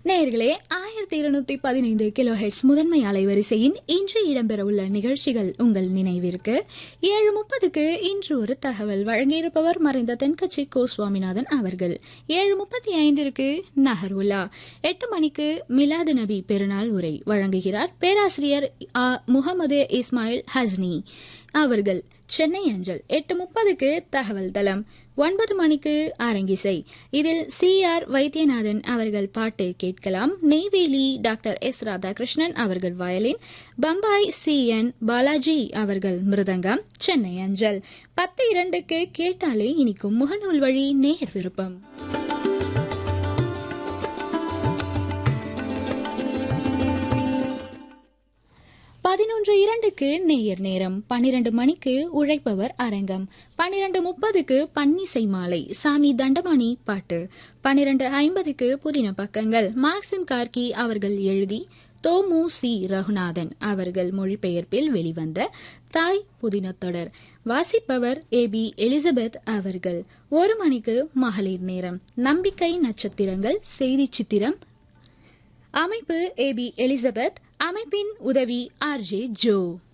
நேயர்களே ஆயிரத்தி இருநூத்தி பதினைந்து கிலோ ஹெட்ஸ் முதன்மை அலைவரிசையின் இன்று இடம்பெறவுள்ள நிகழ்ச்சிகள் உங்கள் நினைவிற்கு ஏழு முப்பதுக்கு இன்று ஒரு தகவல் வழங்கியிருப்பவர் மறைந்த தென்கட்சி கோ சுவாமிநாதன் அவர்கள் ஏழு முப்பத்தி ஐந்திற்கு நகர்வுலா எட்டு மணிக்கு மிலாது நபி பெருநாள் உரை வழங்குகிறார் பேராசிரியர் ஆ. முகமது இஸ்மாயில் ஹஸ்னி அவர்கள் சென்னை அஞ்சல் எட்டு முப்பதுக்கு தகவல் தளம் ஒன்பது மணிக்கு அரங்கிசை இதில் சி ஆர் வைத்தியநாதன் அவர்கள் பாட்டு கேட்கலாம் நெய்வேலி டாக்டர் எஸ் ராதாகிருஷ்ணன் அவர்கள் violin Bombay C N Balaji அவர்கள் மிருதங்கம் சென்னை அஞ்சல் பத்து இரண்டுக்கு கேட்டாலே இனிக்கும் முகநூல் வழி நேர் விருப்பம் பதினொன்று இரண்டுக்கு நேயர் நேரம் பன்னிரண்டு மணிக்கு உழைப்பவர் அரங்கம் பன்னிரண்டு முப்பதுக்கு பன்னிசை மாலை சாமி தண்டபாணி பாட்டு பன்னிரண்டு ஐம்பதுக்கு புதின பக்கங்கள் மார்க்சிம் கார்கி அவர்கள் எழுதி தோமு சி ரகுநாதன் அவர்கள் மொழிபெயர்ப்பில் வெளிவந்த தாய் புதின தொடர் வாசிப்பவர் ஏ பி எலிசபெத் அவர்கள் ஒரு மணிக்கு மகளிர் நேரம் நம்பிக்கை நட்சத்திரங்கள் செய்தி சித்திரம் அமைப்பு ஏ பி எலிசபெத் அமைப்பின் உதவி ஆர் ஜே ஜோ